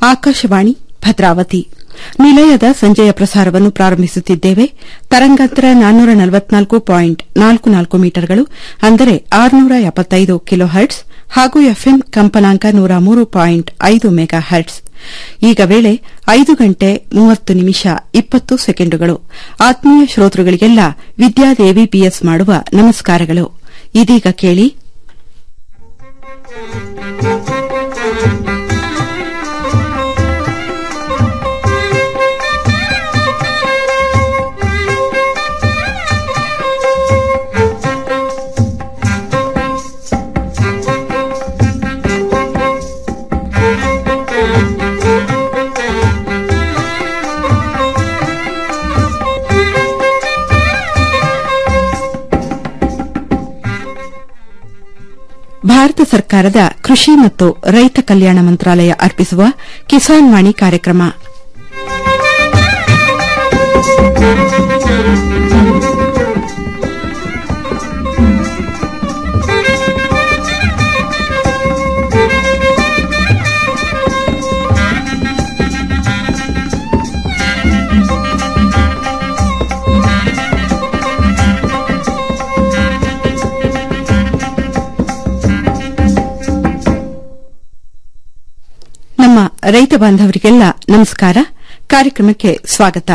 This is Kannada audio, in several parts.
ಆಕಾಶವಾಣಿ ಭದ್ರಾವತಿ ನಿಲಯದ ಸಂಜೆಯ ಪ್ರಸಾರವನ್ನು ಪ್ರಾರಂಭಿಸುತ್ತಿದ್ದೇವೆ ತರಂಗಾಂತರ ನಾನ್ನೂರ ನಲವತ್ನಾಲ್ಕು ಪಾಯಿಂಟ್ ನಾಲ್ಕು ನಾಲ್ಕು ಮೀಟರ್ಗಳು ಅಂದರೆ ಆರುನೂರ ಎಪ್ಪತ್ತೈದು ಕಿಲೋ ಹರ್ಟ್ಸ್ ಹಾಗೂ ಎಫ್ಎಂ ಕಂಪನಾಂಕ ನೂರ ಮೂರು ಪಾಯಿಂಟ್ ಐದು ಮೆಗಾ ಹರ್ಟ್ಸ್ ಈಗ ವೇಳೆ ಐದು ಗಂಟೆ ಮೂವತ್ತು ನಿಮಿಷ ಇಪ್ಪತ್ತು ಸೆಕೆಂಡುಗಳು ಆತ್ಮೀಯ ಶ್ರೋತೃಗಳಿಗೆಲ್ಲ ವಿದ್ಯಾದೇವಿ ಪಿಎಸ್ ಮಾಡುವ ನಮಸ್ಕಾರಗಳು ಇದೀಗ ಕೇಳಿ ಭಾರತ ಸರ್ಕಾರದ ಕೃಷಿ ಮತ್ತು ರೈತ ಕಲ್ಯಾಣ ಮಂತ್ರಾಲಯ ಅರ್ಪಿಸುವ ಕಿಸಾನ್ ವಾಣಿ ಕಾರ್ಯಕ್ರಮ ನಮ್ಮ ರೈತ ಬಾಂಧವರಿಗೆಲ್ಲ ನಮಸ್ಕಾರ ಕಾರ್ಯಕ್ರಮಕ್ಕೆ ಸ್ವಾಗತ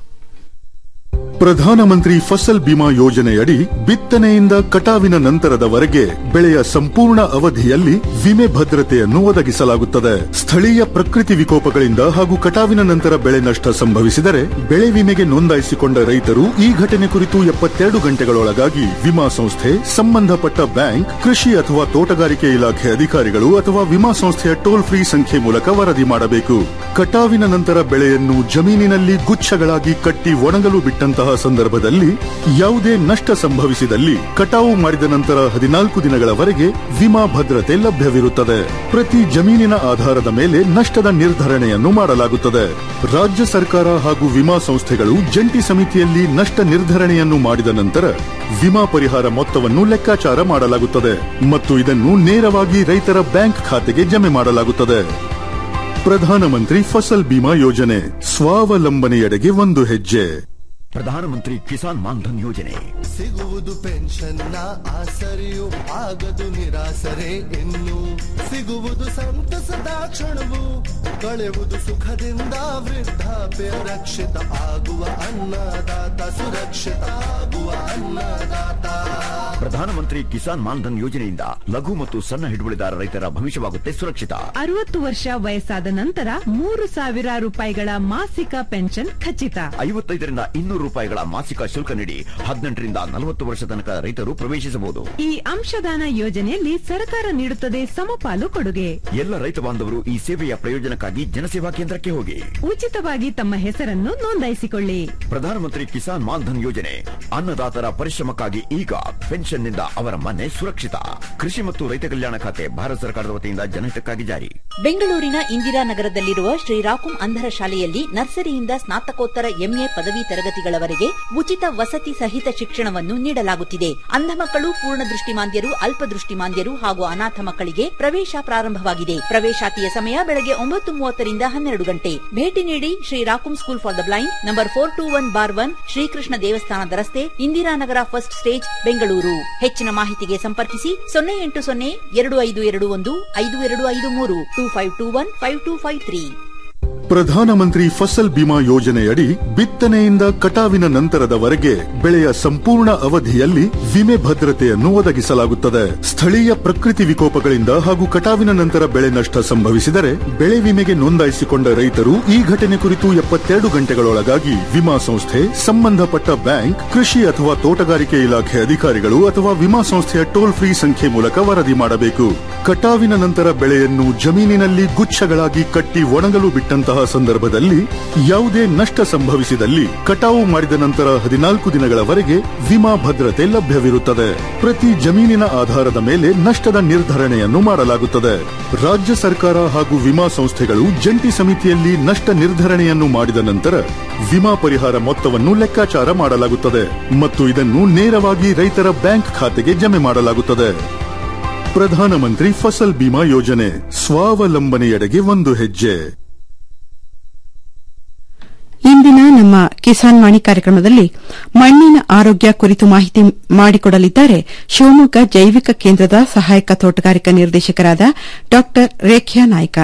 ಪ್ರಧಾನಮಂತ್ರಿ ಫಸಲ್ ಬಿಮಾ ಯೋಜನೆಯಡಿ ಬಿತ್ತನೆಯಿಂದ ಕಟಾವಿನ ನಂತರದವರೆಗೆ ಬೆಳೆಯ ಸಂಪೂರ್ಣ ಅವಧಿಯಲ್ಲಿ ವಿಮೆ ಭದ್ರತೆಯನ್ನು ಒದಗಿಸಲಾಗುತ್ತದೆ ಸ್ಥಳೀಯ ಪ್ರಕೃತಿ ವಿಕೋಪಗಳಿಂದ ಹಾಗೂ ಕಟಾವಿನ ನಂತರ ಬೆಳೆ ನಷ್ಟ ಸಂಭವಿಸಿದರೆ ಬೆಳೆ ವಿಮೆಗೆ ನೋಂದಾಯಿಸಿಕೊಂಡ ರೈತರು ಈ ಘಟನೆ ಕುರಿತು ಎಪ್ಪತ್ತೆರಡು ಗಂಟೆಗಳೊಳಗಾಗಿ ವಿಮಾ ಸಂಸ್ಥೆ ಸಂಬಂಧಪಟ್ಟ ಬ್ಯಾಂಕ್ ಕೃಷಿ ಅಥವಾ ತೋಟಗಾರಿಕೆ ಇಲಾಖೆ ಅಧಿಕಾರಿಗಳು ಅಥವಾ ವಿಮಾ ಸಂಸ್ಥೆಯ ಟೋಲ್ ಫ್ರೀ ಸಂಖ್ಯೆ ಮೂಲಕ ವರದಿ ಮಾಡಬೇಕು ಕಟಾವಿನ ನಂತರ ಬೆಳೆಯನ್ನು ಜಮೀನಿನಲ್ಲಿ ಗುಚ್ಛಗಳಾಗಿ ಕಟ್ಟಿ ಒಣಗಲು ಬಿಟ್ಟಂತಹ ಸಂದರ್ಭದಲ್ಲಿ ಯಾವುದೇ ನಷ್ಟ ಸಂಭವಿಸಿದಲ್ಲಿ ಕಟಾವು ಮಾಡಿದ ನಂತರ ಹದಿನಾಲ್ಕು ದಿನಗಳವರೆಗೆ ವಿಮಾ ಭದ್ರತೆ ಲಭ್ಯವಿರುತ್ತದೆ ಪ್ರತಿ ಜಮೀನಿನ ಆಧಾರದ ಮೇಲೆ ನಷ್ಟದ ನಿರ್ಧರಣೆಯನ್ನು ಮಾಡಲಾಗುತ್ತದೆ ರಾಜ್ಯ ಸರ್ಕಾರ ಹಾಗೂ ವಿಮಾ ಸಂಸ್ಥೆಗಳು ಜಂಟಿ ಸಮಿತಿಯಲ್ಲಿ ನಷ್ಟ ನಿರ್ಧರಣೆಯನ್ನು ಮಾಡಿದ ನಂತರ ವಿಮಾ ಪರಿಹಾರ ಮೊತ್ತವನ್ನು ಲೆಕ್ಕಾಚಾರ ಮಾಡಲಾಗುತ್ತದೆ ಮತ್ತು ಇದನ್ನು ನೇರವಾಗಿ ರೈತರ ಬ್ಯಾಂಕ್ ಖಾತೆಗೆ ಜಮೆ ಮಾಡಲಾಗುತ್ತದೆ ಪ್ರಧಾನಮಂತ್ರಿ ಫಸಲ್ ಬಿಮಾ ಯೋಜನೆ ಸ್ವಾವಲಂಬನೆಯೆಡೆಗೆ ಒಂದು ಹೆಜ್ಜೆ ಪ್ರಧಾನಮಂತ್ರಿ ಕಿಸಾನ್ ಮಾನ್ಧನ್ ಯೋಜನೆ ಸಿಗುವುದು ಪೆನ್ಷನ್ನ ಆಸರೆಯು ಆಗದು ನಿರಾಸರೆ ಇನ್ನು ಸಿಗುವುದು ಸಂತಸದ ಕ್ಷಣವು ಕಳೆಯುವುದು ಸುಖದಿಂದ ವೃದ್ಧಾಪ್ಯ ರಕ್ಷಿತ ಆಗುವ ಅನ್ನದಾತ ಸುರಕ್ಷಿತ ಆಗುವ ಅನ್ನದಾತ ಪ್ರಧಾನಮಂತ್ರಿ ಕಿಸಾನ್ ಮಾನ್ಧನ್ ಯೋಜನೆಯಿಂದ ಲಘು ಮತ್ತು ಸಣ್ಣ ಹಿಡುವಳಿದಾರ ರೈತರ ಭವಿಷ್ಯವಾಗುತ್ತೆ ಸುರಕ್ಷಿತ ಅರವತ್ತು ವರ್ಷ ವಯಸ್ಸಾದ ನಂತರ ಮೂರು ಸಾವಿರ ರೂಪಾಯಿಗಳ ಮಾಸಿಕ ಪೆನ್ಷನ್ ಖಚಿತ ಐವತ್ತೈದರಿಂದ ಇನ್ನೂರು ರೂಪಾಯಿಗಳ ಮಾಸಿಕ ಶುಲ್ಕ ನೀಡಿ ಹದಿನೆಂಟರಿಂದ ನಲವತ್ತು ವರ್ಷ ತನಕ ರೈತರು ಪ್ರವೇಶಿಸಬಹುದು ಈ ಅಂಶದಾನ ಯೋಜನೆಯಲ್ಲಿ ಸರ್ಕಾರ ನೀಡುತ್ತದೆ ಸಮಪಾಲು ಕೊಡುಗೆ ಎಲ್ಲ ರೈತ ಬಾಂಧವರು ಈ ಸೇವೆಯ ಪ್ರಯೋಜನಕ್ಕಾಗಿ ಜನಸೇವಾ ಕೇಂದ್ರಕ್ಕೆ ಹೋಗಿ ಉಚಿತವಾಗಿ ತಮ್ಮ ಹೆಸರನ್ನು ನೋಂದಾಯಿಸಿಕೊಳ್ಳಿ ಪ್ರಧಾನಮಂತ್ರಿ ಕಿಸಾನ್ ಮಾನ್ಧನ್ ಯೋಜನೆ ಅನ್ನದಾತರ ಪರಿಶ್ರಮಕ್ಕಾಗಿ ಈಗ ಪೆನ್ಷನ್ನಿಂದ ಅವರ ಮನೆ ಸುರಕ್ಷಿತ ಕೃಷಿ ಮತ್ತು ರೈತ ಕಲ್ಯಾಣ ಖಾತೆ ಭಾರತ ಸರ್ಕಾರದ ವತಿಯಿಂದ ಜನಹಿತಕ್ಕಾಗಿ ಜಾರಿ ಬೆಂಗಳೂರಿನ ಇಂದಿರಾನಗರದಲ್ಲಿರುವ ಶ್ರೀರಾಕುಂ ಅಂಧರ ಶಾಲೆಯಲ್ಲಿ ನರ್ಸರಿಯಿಂದ ಸ್ನಾತಕೋತ್ತರ ಎಂಎ ಪದವಿ ತರಗತಿಗಳವರೆಗೆ ಉಚಿತ ವಸತಿ ಸಹಿತ ಶಿಕ್ಷಣವನ್ನು ನೀಡಲಾಗುತ್ತಿದೆ ಅಂಧ ಮಕ್ಕಳು ಪೂರ್ಣ ದೃಷ್ಟಿಮಾಂದ್ಯರು ಅಲ್ಪದೃಷ್ಟಿಮಾಂದ್ಯರು ಹಾಗೂ ಅನಾಥ ಮಕ್ಕಳಿಗೆ ಪ್ರವೇಶ ಪ್ರಾರಂಭವಾಗಿದೆ ಪ್ರವೇಶಾತಿಯ ಸಮಯ ಬೆಳಗ್ಗೆ ಒಂಬತ್ತು ಮೂವತ್ತರಿಂದ ಹನ್ನೆರಡು ಗಂಟೆ ಭೇಟಿ ನೀಡಿ ಶ್ರೀರಾಕುಂ school for the blind number four two one bar one Srikrishna ದೇವಸ್ಥಾನದ ರಸ್ತೆ ಇಂದಿರಾನಗರ ಫಸ್ಟ್ ಸ್ಟೇಜ್ ಬೆಂಗಳೂರು ಹೆಚ್ಚಿನ ಮಾಹಿತಿಗೆ ಸಂಪರ್ಕಿಸಿ ಸೊನ್ನೆ ಎಂಟು ಸೊನ್ನೆ ಎರಡು ಐದು ಎರಡು ಒಂದು ಐದು ಎರಡು ಐದು ಮೂರು two five two one five two five three ಪ್ರಧಾನಮಂತ್ರಿ ಫಸಲ್ ಬಿಮಾ ಯೋಜನೆಯಡಿ ಬಿತ್ತನೆಯಿಂದ ಕಟಾವಿನ ನಂತರದವರೆಗೆ ಬೆಳೆಯ ಸಂಪೂರ್ಣ ಅವಧಿಯಲ್ಲಿ ವಿಮೆ ಭದ್ರತೆಯನ್ನು ಒದಗಿಸಲಾಗುತ್ತದೆ ಸ್ಥಳೀಯ ಪ್ರಕೃತಿ ವಿಕೋಪಗಳಿಂದ ಹಾಗೂ ಕಟಾವಿನ ನಂತರ ಬೆಳೆ ನಷ್ಟ ಸಂಭವಿಸಿದರೆ ಬೆಳೆ ವಿಮೆಗೆ ನೋಂದಾಯಿಸಿಕೊಂಡ ರೈತರು ಈ ಘಟನೆ ಕುರಿತು ಎಪ್ಪತ್ತೆರಡು ಗಂಟೆಗಳೊಳಗಾಗಿ ವಿಮಾ ಸಂಸ್ಥೆ ಸಂಬಂಧಪಟ್ಟ ಬ್ಯಾಂಕ್ ಕೃಷಿ ಅಥವಾ ತೋಟಗಾರಿಕೆ ಇಲಾಖೆ ಅಧಿಕಾರಿಗಳು ಅಥವಾ ವಿಮಾ ಸಂಸ್ಥೆಯ ಟೋಲ್ ಫ್ರೀ ಸಂಖ್ಯೆ ಮೂಲಕ ವರದಿ ಮಾಡಬೇಕು ಕಟಾವಿನ ನಂತರ ಬೆಳೆಯನ್ನು ಜಮೀನಿನಲ್ಲಿ ಗುಚ್ಛಗಳಾಗಿ ಕಟ್ಟಿ ಒಣಗಲು ಬಿಟ್ಟಂತಹ ಸಂದರ್ಭದಲ್ಲಿ ಯಾವುದೇ ನಷ್ಟ ಸಂಭವಿಸಿದಲ್ಲಿ ಕಟಾವು ಮಾಡಿದ ನಂತರ ಹದಿನಾಲ್ಕು ದಿನಗಳವರೆಗೆ ವಿಮಾ ಭದ್ರತೆ ಲಭ್ಯವಿರುತ್ತದೆ ಪ್ರತಿ ಜಮೀನಿನ ಆಧಾರದ ಮೇಲೆ ನಷ್ಟದ ನಿರ್ಧರಣೆಯನ್ನು ಮಾಡಲಾಗುತ್ತದೆ ರಾಜ್ಯ ಸರ್ಕಾರ ಹಾಗೂ ವಿಮಾ ಸಂಸ್ಥೆಗಳು ಜಂಟಿ ಸಮಿತಿಯಲ್ಲಿ ನಷ್ಟ ನಿರ್ಧರಣೆಯನ್ನು ಮಾಡಿದ ನಂತರ ವಿಮಾ ಪರಿಹಾರ ಮೊತ್ತವನ್ನು ಲೆಕ್ಕಾಚಾರ ಮಾಡಲಾಗುತ್ತದೆ ಮತ್ತು ಇದನ್ನು ನೇರವಾಗಿ ರೈತರ ಬ್ಯಾಂಕ್ ಖಾತೆಗೆ ಜಮೆ ಮಾಡಲಾಗುತ್ತದೆ ಪ್ರಧಾನಮಂತ್ರಿ ಫಸಲ್ ಬಿಮಾ ಯೋಜನೆ ಸ್ವಾವಲಂಬನೆಯೆಡೆಗೆ ಒಂದು ಹೆಜ್ಜೆ ಇಂದಿನ ನಮ್ಮ ಕಿಸಾನ್ ವಾಣಿ ಕಾರ್ಯಕ್ರಮದಲ್ಲಿ ಮಣ್ಣಿನ ಆರೋಗ್ಯ ಕುರಿತು ಮಾಹಿತಿ ಮಾಡಿಕೊಡಲಿದ್ದಾರೆ ಶಿವಮೊಗ್ಗ ಜೈವಿಕ ಕೇಂದ್ರದ ಸಹಾಯಕ ತೋಟಗಾರಿಕಾ ನಿರ್ದೇಶಕರಾದ ಡಾ ರೇಖ್ಯಾ ನಾಯ್ಕ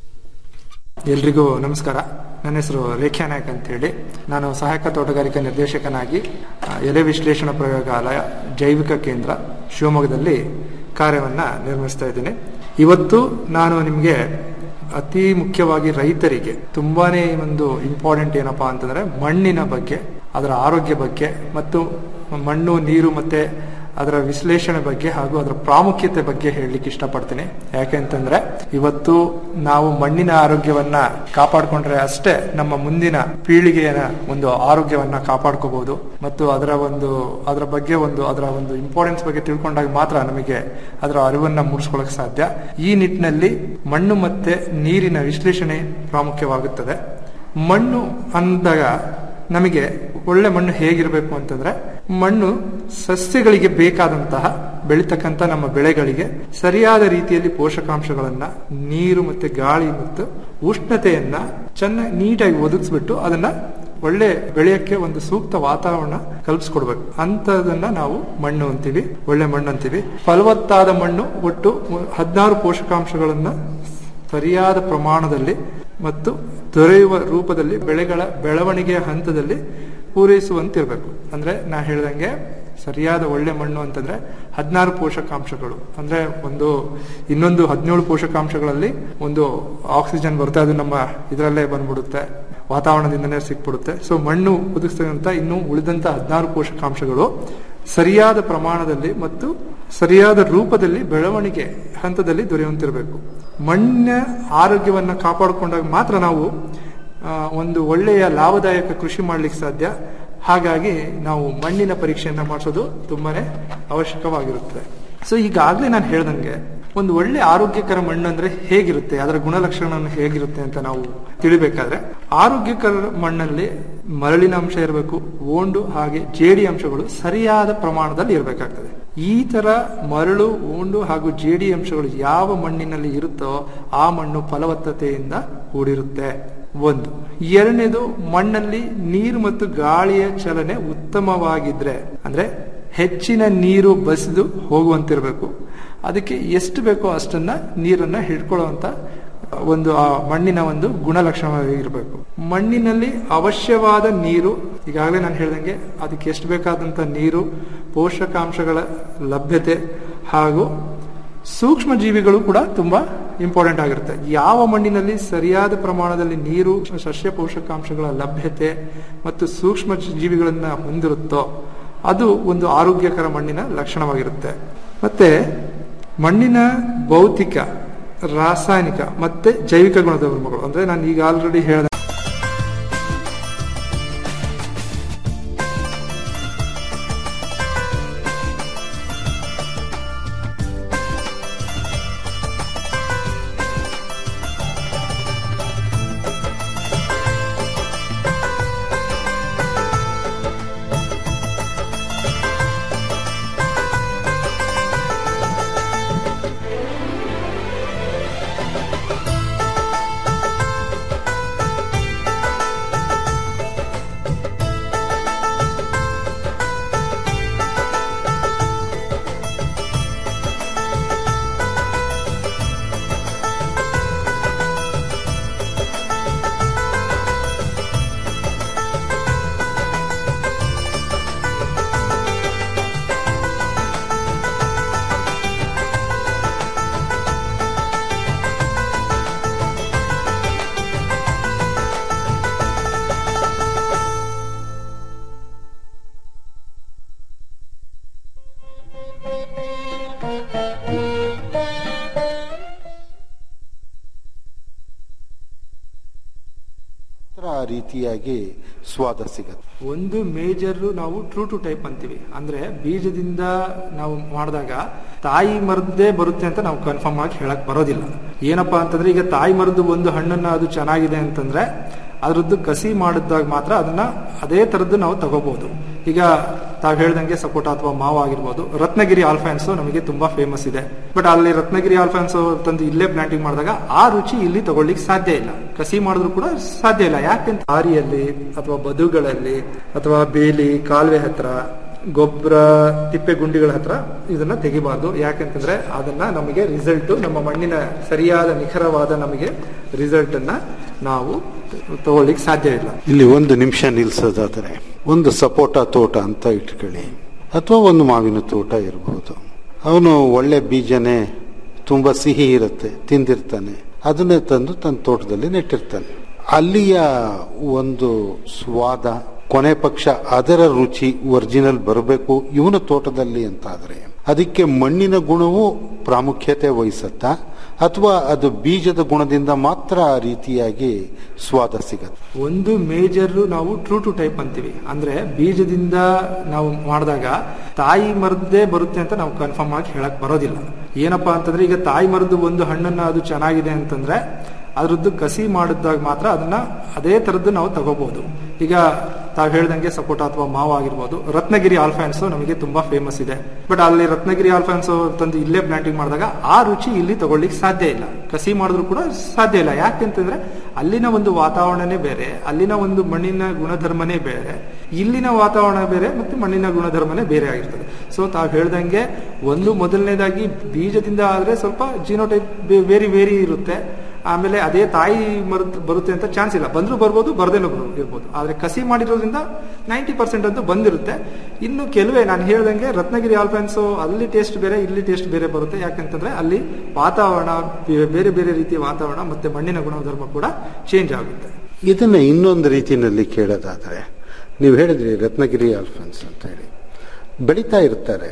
ಎಲ್ರಿಗೂ ನಮಸ್ಕಾರ ನನ್ನ ಹೆಸರು ರೇಖ್ಯಾ ನಾಯಕ್ ಅಂತ ಹೇಳಿ ನಾನು ಸಹಾಯಕ ತೋಟಗಾರಿಕಾ ನಿರ್ದೇಶಕನಾಗಿ ಆ, ಎಲೆ ವಿಶ್ಲೇಷಣಾ ಪ್ರಯೋಗಾಲಯ ಜೈವಿಕ ಕೇಂದ್ರ ಶಿವಮೊಗ್ಗದಲ್ಲಿ ಕಾರ್ಯವನ್ನ ನಿರ್ವಹಿಸ್ತಾ ಇದ್ದೀನಿ ಇವತ್ತು ನಾನು ನಿಮಗೆ ಅತಿ ಮುಖ್ಯವಾಗಿ ರೈತರಿಗೆ ತುಂಬಾನೇ ಒಂದು ಇಂಪಾರ್ಟೆಂಟ್ ಏನಪ್ಪಾ ಅಂತಂದ್ರೆ ಮಣ್ಣಿನ ಬಗ್ಗೆ ಅದರ ಆರೋಗ್ಯ ಬಗ್ಗೆ ಮತ್ತು ಮಣ್ಣು ನೀರು ಮತ್ತೆ ಅದರ ವಿಶ್ಲೇಷಣೆ ಬಗ್ಗೆ ಹಾಗೂ ಅದರ ಪ್ರಾಮುಖ್ಯತೆ ಬಗ್ಗೆ ಹೇಳಲಿಕ್ಕೆ ಇಷ್ಟಪಡ್ತೀನಿ ಯಾಕೆ ಅಂತಂದ್ರೆ ಇವತ್ತು ನಾವು ಮಣ್ಣಿನ ಆರೋಗ್ಯವನ್ನ ಕಾಪಾಡ್ಕೊಂಡ್ರೆ ಅಷ್ಟೇ ನಮ್ಮ ಮುಂದಿನ ಪೀಳಿಗೆಯ ಒಂದು ಆರೋಗ್ಯವನ್ನ ಕಾಪಾಡ್ಕೋಬಹುದು ಮತ್ತು ಅದರ ಒಂದು ಅದರ ಬಗ್ಗೆ ಒಂದು ಅದರ ಒಂದು ಇಂಪಾರ್ಟೆನ್ಸ್ ಬಗ್ಗೆ ತಿಳ್ಕೊಂಡಾಗ ಮಾತ್ರ ನಮಗೆ ಅದರ ಅರಿವನ್ನ ಮೂಡಿಸ್ಕೊಳ್ಳಕ್ ಸಾಧ್ಯ ಈ ನಿಟ್ಟಿನಲ್ಲಿ ಮಣ್ಣು ಮತ್ತೆ ನೀರಿನ ವಿಶ್ಲೇಷಣೆ ಪ್ರಾಮುಖ್ಯವಾಗುತ್ತದೆ ಮಣ್ಣು ಅಂದಾಗ ನಮಗೆ ಒಳ್ಳೆ ಮಣ್ಣು ಹೇಗಿರಬೇಕು ಅಂತಂದ್ರೆ ಮಣ್ಣು ಸಸ್ಯಗಳಿಗೆ ಬೇಕಾದಂತಹ ಬೆಳೀತಕ್ಕಂತ ನಮ್ಮ ಬೆಳೆಗಳಿಗೆ ಸರಿಯಾದ ರೀತಿಯಲ್ಲಿ ಪೋಷಕಾಂಶಗಳನ್ನ ನೀರು ಮತ್ತೆ ಗಾಳಿ ಮತ್ತು ಉಷ್ಣತೆಯನ್ನ ಚೆನ್ನಾಗಿ ನೀಟಾಗಿ ಒದಗಿಸ್ಬಿಟ್ಟು ಅದನ್ನ ಒಳ್ಳೆ ಬೆಳೆಯಕ್ಕೆ ಒಂದು ಸೂಕ್ತ ವಾತಾವರಣ ಕಲ್ಪಿಸ್ಕೊಡ್ಬೇಕು ಅಂತದನ್ನ ನಾವು ಮಣ್ಣು ಅಂತೀವಿ ಒಳ್ಳೆ ಮಣ್ಣು ಅಂತೀವಿ ಫಲವತ್ತಾದ ಮಣ್ಣು ಒಟ್ಟು ಹದಿನಾರು ಪೋಷಕಾಂಶಗಳನ್ನ ಸರಿಯಾದ ಪ್ರಮಾಣದಲ್ಲಿ ಮತ್ತು ದೊರೆಯುವ ರೂಪದಲ್ಲಿ ಬೆಳೆಗಳ ಬೆಳವಣಿಗೆಯ ಹಂತದಲ್ಲಿ ಪೂರೈಸುವಂತಿರ್ಬೇಕು ಅಂದ್ರೆ ನಾ ಹೇಳ್ದಂಗೆ ಸರಿಯಾದ ಒಳ್ಳೆ ಮಣ್ಣು ಅಂತಂದ್ರೆ ಹದಿನಾರು ಪೋಷಕಾಂಶಗಳು ಅಂದ್ರೆ ಒಂದು ಇನ್ನೊಂದು ಹದಿನೇಳು ಪೋಷಕಾಂಶಗಳಲ್ಲಿ ಒಂದು ಆಕ್ಸಿಜನ್ ಬರುತ್ತೆ ಅದು ನಮ್ಮ ಇದರಲ್ಲೇ ಬಂದ್ಬಿಡುತ್ತೆ ವಾತಾವರಣದಿಂದನೇ ಸಿಕ್ಬಿಡುತ್ತೆ ಸೊ ಮಣ್ಣು ಒದಗಿಸ್ತಕ್ಕಂಥ ಇನ್ನು ಉಳಿದಂತ ಹದಿನಾರು ಪೋಷಕಾಂಶಗಳು ಸರಿಯಾದ ಪ್ರಮಾಣದಲ್ಲಿ ಮತ್ತು ಸರಿಯಾದ ರೂಪದಲ್ಲಿ ಬೆಳವಣಿಗೆ ಹಂತದಲ್ಲಿ ದೊರೆಯುವಂತಿರಬೇಕು ಮಣ್ಣಿನ ಆರೋಗ್ಯವನ್ನ ಕಾಪಾಡಿಕೊಂಡಾಗ ಮಾತ್ರ ನಾವು ಆ, ಒಂದು ಒಳ್ಳೆಯ ಲಾಭದಾಯಕ ಕೃಷಿ ಮಾಡ್ಲಿಕ್ಕೆ ಸಾಧ್ಯ ಹಾಗಾಗಿ ನಾವು ಮಣ್ಣಿನ ಪರೀಕ್ಷೆಯನ್ನ ಮಾಡಿಸೋದು ತುಂಬಾನೇ ಅವಶ್ಯಕವಾಗಿರುತ್ತದೆ ಸೊ ಈಗಾಗಲೇ ನಾನು ಹೇಳ್ದಂಗೆ ಒಂದು ಒಳ್ಳೆ ಆರೋಗ್ಯಕರ ಮಣ್ಣು ಅಂದ್ರೆ ಹೇಗಿರುತ್ತೆ ಅದರ ಗುಣಲಕ್ಷಣ ಹೇಗಿರುತ್ತೆ ಅಂತ ನಾವು ತಿಳಿಬೇಕಾದ್ರೆ ಆರೋಗ್ಯಕರ ಮಣ್ಣಲ್ಲಿ ಮರಳಿನ ಅಂಶ ಇರಬೇಕು ಓಂಡು ಹಾಗೆ ಜೇಡಿ ಅಂಶಗಳು ಸರಿಯಾದ ಪ್ರಮಾಣದಲ್ಲಿ ಇರಬೇಕಾಗ್ತದೆ ಈ ತರ ಮರಳು ಓಂಡು ಹಾಗೂ ಜೇಡಿ ಅಂಶಗಳು ಯಾವ ಮಣ್ಣಿನಲ್ಲಿ ಇರುತ್ತೋ ಆ ಮಣ್ಣು ಫಲವತ್ತತೆಯಿಂದ ಕೂಡಿರುತ್ತೆ ಒಂದು ಎರಡನೇದು ಮಣ್ಣಲ್ಲಿ ನೀರು ಮತ್ತು ಗಾಳಿಯ ಚಲನೆ ಉತ್ತಮವಾಗಿದ್ರೆ ಅಂದ್ರೆ ಹೆಚ್ಚಿನ ನೀರು ಬಸಿದು ಹೋಗುವಂತಿರಬೇಕು ಅದಕ್ಕೆ ಎಷ್ಟು ಬೇಕೋ ಅಷ್ಟನ್ನ ನೀರನ್ನ ಹಿಡ್ಕೊಳ್ಳುವಂತ ಒಂದು ಆ ಮಣ್ಣಿನ ಒಂದು ಗುಣಲಕ್ಷಣವಾಗಿರಬೇಕು ಮಣ್ಣಿನಲ್ಲಿ ಅವಶ್ಯವಾದ ನೀರು ಈಗಾಗಲೇ ನಾನು ಹೇಳ್ದಂಗೆ ಅದಕ್ಕೆ ಎಷ್ಟು ಬೇಕಾದಂತ ನೀರು ಪೋಷಕಾಂಶಗಳ ಲಭ್ಯತೆ ಹಾಗೂ ಸೂಕ್ಷ್ಮ ಜೀವಿಗಳು ಕೂಡ ತುಂಬಾ ಇಂಪಾರ್ಟೆಂಟ್ ಆಗಿರುತ್ತೆ ಯಾವ ಮಣ್ಣಿನಲ್ಲಿ ಸರಿಯಾದ ಪ್ರಮಾಣದಲ್ಲಿ ನೀರು ಸಸ್ಯ ಪೋಷಕಾಂಶಗಳ ಲಭ್ಯತೆ ಮತ್ತು ಸೂಕ್ಷ್ಮ ಜೀವಿಗಳನ್ನ ಹೊಂದಿರುತ್ತೋ ಅದು ಒಂದು ಆರೋಗ್ಯಕರ ಮಣ್ಣಿನ ಲಕ್ಷಣವಾಗಿರುತ್ತೆ ಮತ್ತೆ ಮಣ್ಣಿನ ಭೌತಿಕ ರಾಸಾಯನಿಕ ಮತ್ತೆ ಜೈವಿಕ ಗುಣಧರ್ಮಗಳು ಅಂದ್ರೆ ನಾನು ಈಗ ಆಲ್ರೆಡಿ ಹೇಳಿದ ಮಾತ್ರ ಆ ರೀತಿಯಾಗಿ ಸ್ವಾದ ಸಿಗತ್ತೆ ಒಂದು ಮೇಜರ್ ನಾವು ಟ್ರೂ ಟು ಟೈಪ್ ಅಂತೀವಿ ಅಂದ್ರೆ ಬೀಜದಿಂದ ನಾವು ಮಾಡಿದಾಗ ತಾಯಿ ಮರದ್ದೇ ಬರುತ್ತೆ ಅಂತ ನಾವು ಕನ್ಫರ್ಮ್ ಆಗಿ ಹೇಳಕ್ ಬರೋದಿಲ್ಲ ಏನಪ್ಪಾ ಅಂತಂದ್ರೆ ಈಗ ತಾಯಿ ಮರದ್ದು ಒಂದು ಹಣ್ಣನ್ನ ಅದು ಚೆನ್ನಾಗಿದೆ ಅಂತಂದ್ರೆ ಅದ್ರದ್ದು ಕಸಿ ಮಾಡಿದಾಗ ಮಾತ್ರ ಅದನ್ನ ಅದೇ ತರದ್ದು ನಾವು ತಗೋಬಹುದು ಈಗ ತಾವು ಹೇಳ್ದಂಗೆ ಸಪೋಟ ಅಥವಾ ಮಾವು ಆಗಿರ್ಬೋದು ರತ್ನಗಿರಿ ಆಲ್ಫಾನ್ಸೋ ನಮಗೆ ತುಂಬಾ ಫೇಮಸ್ ಇದೆ ಬಟ್ ಅಲ್ಲಿ ರತ್ನಗಿರಿ ಆಲ್ಫಾನ್ಸೋ ತಂದು ಇಲ್ಲೇ ಪ್ಲಾಂಟಿಂಗ್ ಮಾಡಿದಾಗ ಆ ರುಚಿ ಇಲ್ಲಿ ತಗೊಳ್ಳಿಕ್ಕೆ ಸಾಧ್ಯ ಇಲ್ಲ ಕಸಿ ಮಾಡಿದ್ರು ಕೂಡ ಸಾಧ್ಯ ಇಲ್ಲ ಯಾಕೆಂತ ಆರಿಯಲ್ಲಿ ಅಥವಾ ಬದುಗಳಲ್ಲಿ ಅಥವಾ ಬೇಲಿ ಕಾಲುವೆ ಹತ್ರ ಗೊಬ್ಬರ ತಿಪ್ಪೆ ಗುಂಡಿಗಳ ಹತ್ರ ಇದನ್ನ ತೆಗಿಬಾರ್ದು ಯಾಕೆಂತಂದ್ರೆ ಅದನ್ನ ನಮಗೆ ರಿಸಲ್ಟ್ ನಮ್ಮ ಮಣ್ಣಿನ ಸರಿಯಾದ ನಿಖರವಾದ ನಮಗೆ ರಿಸಲ್ಟ್ ಅನ್ನ ನಾವು ತಗೊಳ್ಳಿಕ್ಕೆ ಸಾಧ್ಯ ಇಲ್ಲ ಇಲ್ಲಿ ಒಂದು ನಿಮಿಷ ನಿಲ್ಸೋದಾದರೆ ಒಂದು ಸಪೋಟ ತೋಟ ಅಂತ ಇಟ್ಕೊಳ್ಳಿ ಅಥವಾ ಒಂದು ಮಾವಿನ ತೋಟ ಇರಬಹುದು ಅವನು ಒಳ್ಳೆ ಬೀಜನೇ ತುಂಬಾ ಸಿಹಿ ಇರುತ್ತೆ ತಿಂದಿರ್ತಾನೆ ಅದನ್ನೇ ತಂದು ತನ್ನ ತೋಟದಲ್ಲಿ ನೆಟ್ಟಿರ್ತಾನೆ ಅಲ್ಲಿಯ ಒಂದು ಸ್ವಾದ ಕೊನೆ ಪಕ್ಷ ಅದರ ರುಚಿ ಒರಿಜಿನಲ್ ಬರಬೇಕು ಇವನ ತೋಟದಲ್ಲಿ ಅಂತಾದ್ರೆ ಅದಕ್ಕೆ ಮಣ್ಣಿನ ಗುಣವು ಪ್ರಾಮುಖ್ಯತೆ ವಹಿಸತ್ತಾ ಅಥವಾ ಅದು ಬೀಜದ ಗುಣದಿಂದ ಮಾತ್ರ ಆ ರೀತಿಯಾಗಿ ಸ್ವಾದ ಸಿಗತ್ತೆ ಒಂದು ಮೇಜರ್ ನಾವು ಟ್ರೂ ಟು ಟೈಪ್ ಅಂತೀವಿ ಅಂದ್ರೆ ಬೀಜದಿಂದ ನಾವು ಮಾಡಿದಾಗ ತಾಯಿ ಮರದ್ದೇ ಬರುತ್ತೆ ಅಂತ ನಾವು ಕನ್ಫರ್ಮ್ ಆಗಿ ಹೇಳಕ್ ಬರೋದಿಲ್ಲ ಏನಪ್ಪಾ ಅಂತಂದ್ರೆ ಈಗ ತಾಯಿ ಮರದ್ದು ಒಂದು ಹಣ್ಣನ್ನ ಅದು ಚೆನ್ನಾಗಿದೆ ಅಂತಂದ್ರೆ ಅದ್ರದ್ದು ಕಸಿ ಮಾಡಿದಾಗ ಮಾತ್ರ ಅದನ್ನ ಅದೇ ತರದ್ದು ನಾವು ತಗೋಬಹುದು ಈಗ ತಾವು ಹೇಳ್ದಂಗೆ ಸಪೋಟ ಅಥವಾ ಮಾವು ಆಗಿರ್ಬೋದು ರತ್ನಗಿರಿ ಆಲ್ಫಾನ್ಸೋ ನಮಗೆ ತುಂಬಾ ಫೇಮಸ್ ಇದೆ ಬಟ್ ಅಲ್ಲಿ ರತ್ನಗಿರಿ ಆಲ್ಫಾನ್ಸೋ ತಂದು ಇಲ್ಲೇ ಪ್ಲಾಂಟಿಂಗ್ ಮಾಡಿದಾಗ ಆ ರುಚಿ ಇಲ್ಲಿ ತಗೊಳ್ಳಿಕ್ಕೆ ಸಾಧ್ಯ ಇಲ್ಲ ಕಸಿ ಮಾಡಿದ್ರು ಕೂಡ ಸಾಧ್ಯ ಇಲ್ಲ ಯಾಕೆಂತಂದ್ರೆ ಅಲ್ಲಿನ ಒಂದು ವಾತಾವರಣನೇ ಬೇರೆ ಅಲ್ಲಿನ ಒಂದು ಮಣ್ಣಿನ ಗುಣಧರ್ಮನೇ ಬೇರೆ ಇಲ್ಲಿನ ವಾತಾವರಣ ಬೇರೆ ಮತ್ತೆ ಮಣ್ಣಿನ ಗುಣಧರ್ಮನೇ ಬೇರೆ ಆಗಿರ್ತದೆ ಸೊ ತಾವು ಹೇಳ್ದಂಗೆ ಒಂದು ಮೊದಲನೇದಾಗಿ ಬೀಜದಿಂದ ಆದ್ರೆ ಸ್ವಲ್ಪ ಜಿನೋಟೈಪ್ ವೇರಿ ವೇರಿ ಇರುತ್ತೆ ಆಮೇಲೆ ಅದೇ ತಾಯಿ ಮರದ ಬರುತ್ತೆ ಅಂತ ಚಾನ್ಸ್ ಇಲ್ಲ ಬಂದ್ರು ಬರ್ಬೋದು ಬರ್ದೇನೂ ಇರ್ಬೋದು ಆದ್ರೆ ಕಸಿ ಮಾಡಿರೋದ್ರಿಂದ ನೈಂಟಿ ಪರ್ಸೆಂಟ್ ಅಂತೂ ಬಂದಿರುತ್ತೆ ಇನ್ನು ಕೆಲವೇ ನಾನು ಹೇಳ್ದಂಗೆ ರತ್ನಗಿರಿ ಆಲ್ಫಾನ್ಸೋ ಅಲ್ಲಿ ಟೇಸ್ಟ್ ಬೇರೆ ಇಲ್ಲಿ ಟೇಸ್ಟ್ ಬೇರೆ ಬರುತ್ತೆ ಯಾಕಂತಂದ್ರೆ ಅಲ್ಲಿ ವಾತಾವರಣ ಬೇರೆ ಬೇರೆ ರೀತಿಯ ವಾತಾವರಣ ಮತ್ತೆ ಮಣ್ಣಿನ ಗುಣಧರ್ಮ ಕೂಡ ಚೇಂಜ್ ಆಗುತ್ತೆ ಇದನ್ನ ಇನ್ನೊಂದು ರೀತಿಯಲ್ಲಿ ಕೇಳೋದಾದ್ರೆ ನೀವು ಹೇಳಿದ್ರಿ ರತ್ನಗಿರಿ ಆಲ್ಫನ್ಸ್ ಅಂತ ಹೇಳಿ ಬೆಳೀತಾ ಇರ್ತಾರೆ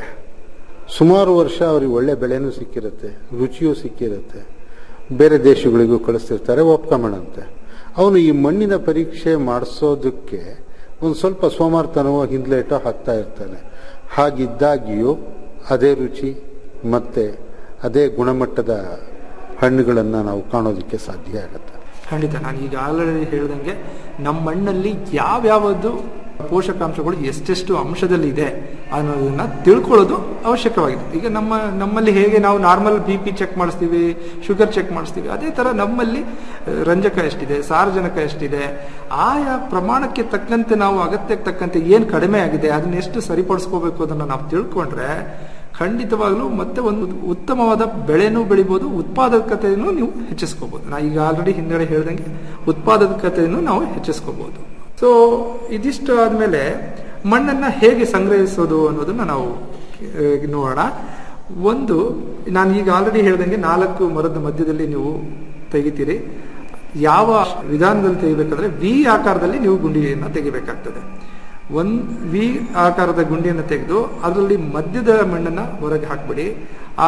ಸುಮಾರು ವರ್ಷ ಅವ್ರಿಗೆ ಒಳ್ಳೆ ಬೆಳೆನೂ ಸಿಕ್ಕಿರುತ್ತೆ ರುಚಿಯೂ ಸಿಕ್ಕಿರುತ್ತೆ ಬೇರೆ ದೇಶಗಳಿಗೂ ಕಳಿಸ್ತಿರ್ತಾರೆ ಒಪ್ಕೊಂಬಣಂತೆ ಅವನು ಈ ಮಣ್ಣಿನ ಪರೀಕ್ಷೆ ಮಾಡಿಸೋದಕ್ಕೆ ಒಂದು ಸ್ವಲ್ಪ ಸೋಮಾರ್ತನವೋ ಹಿಂದ್ಲೇಟೋ ಹಾಕ್ತಾ ಇರ್ತಾನೆ ಹಾಗಿದ್ದಾಗಿಯೂ ಅದೇ ರುಚಿ ಮತ್ತೆ ಅದೇ ಗುಣಮಟ್ಟದ ಹಣ್ಣುಗಳನ್ನು ನಾವು ಕಾಣೋದಕ್ಕೆ ಸಾಧ್ಯ ಆಗುತ್ತೆ ಖಂಡಿತ ನಾನು ಈಗ ಆಲ್ರೆಡಿ ಹೇಳ್ದಂಗೆ ನಮ್ಮ ಮಣ್ಣಲ್ಲಿ ಯಾವ್ಯಾವುದು ಪೋಷಕಾಂಶಗಳು ಎಷ್ಟೆಷ್ಟು ಅಂಶದಲ್ಲಿ ಇದೆ ಅನ್ನೋದನ್ನ ತಿಳ್ಕೊಳ್ಳೋದು ಅವಶ್ಯಕವಾಗಿದೆ ಈಗ ನಮ್ಮ ನಮ್ಮಲ್ಲಿ ಹೇಗೆ ನಾವು ನಾರ್ಮಲ್ ಬಿ ಪಿ ಚೆಕ್ ಮಾಡಿಸ್ತೀವಿ ಶುಗರ್ ಚೆಕ್ ಮಾಡಿಸ್ತೀವಿ ಅದೇ ತರ ನಮ್ಮಲ್ಲಿ ರಂಜಕ ಎಷ್ಟಿದೆ ಸಾರಜನಕ ಎಷ್ಟಿದೆ ಆಯಾ ಪ್ರಮಾಣಕ್ಕೆ ತಕ್ಕಂತೆ ನಾವು ಅಗತ್ಯಕ್ಕೆ ತಕ್ಕಂತೆ ಏನ್ ಕಡಿಮೆ ಆಗಿದೆ ಅದನ್ನ ಎಷ್ಟು ಸರಿಪಡಿಸ್ಕೋಬೇಕು ಅದನ್ನ ನಾವು ತಿಳ್ಕೊಂಡ್ರೆ ಖಂಡಿತವಾಗ್ಲೂ ಮತ್ತೆ ಒಂದು ಉತ್ತಮವಾದ ಬೆಳೆನೂ ಬೆಳಿಬಹುದು ಉತ್ಪಾದಕತೆಯನ್ನು ನೀವು ಹೆಚ್ಚಿಸ್ಕೋಬಹುದು ನಾ ಈಗ ಆಲ್ರೆಡಿ ಹಿಂದೆಗಡೆ ಹೇಳ್ದಂಗೆ ಉತ್ಪಾದಕತೆಯನ್ನು ನಾವು ಹೆಚ್ಚಿಸ್ಕೋಬಹುದು ಸೊ ಇದಿಷ್ಟು ಆದ್ಮೇಲೆ ಮಣ್ಣನ್ನ ಹೇಗೆ ಸಂಗ್ರಹಿಸೋದು ಅನ್ನೋದನ್ನ ನಾವು ನೋಡೋಣ ಒಂದು ನಾನು ಈಗ ಆಲ್ರೆಡಿ ಹೇಳ್ದಂಗೆ ನಾಲ್ಕು ಮರದ ಮಧ್ಯದಲ್ಲಿ ನೀವು ತೆಗಿತೀರಿ ಯಾವ ವಿಧಾನದಲ್ಲಿ ತೆಗಿಬೇಕಾದ್ರೆ ವಿ ಆಕಾರದಲ್ಲಿ ನೀವು ಗುಂಡಿಯನ್ನು ತೆಗಿಬೇಕಾಗ್ತದೆ ಒಂದ್ ವಿ ಆಕಾರದ ಗುಂಡಿಯನ್ನು ತೆಗೆದು ಅದರಲ್ಲಿ ಮಧ್ಯದ ಮಣ್ಣನ್ನ ಹೊರಗೆ ಹಾಕ್ಬಿಡಿ ಆ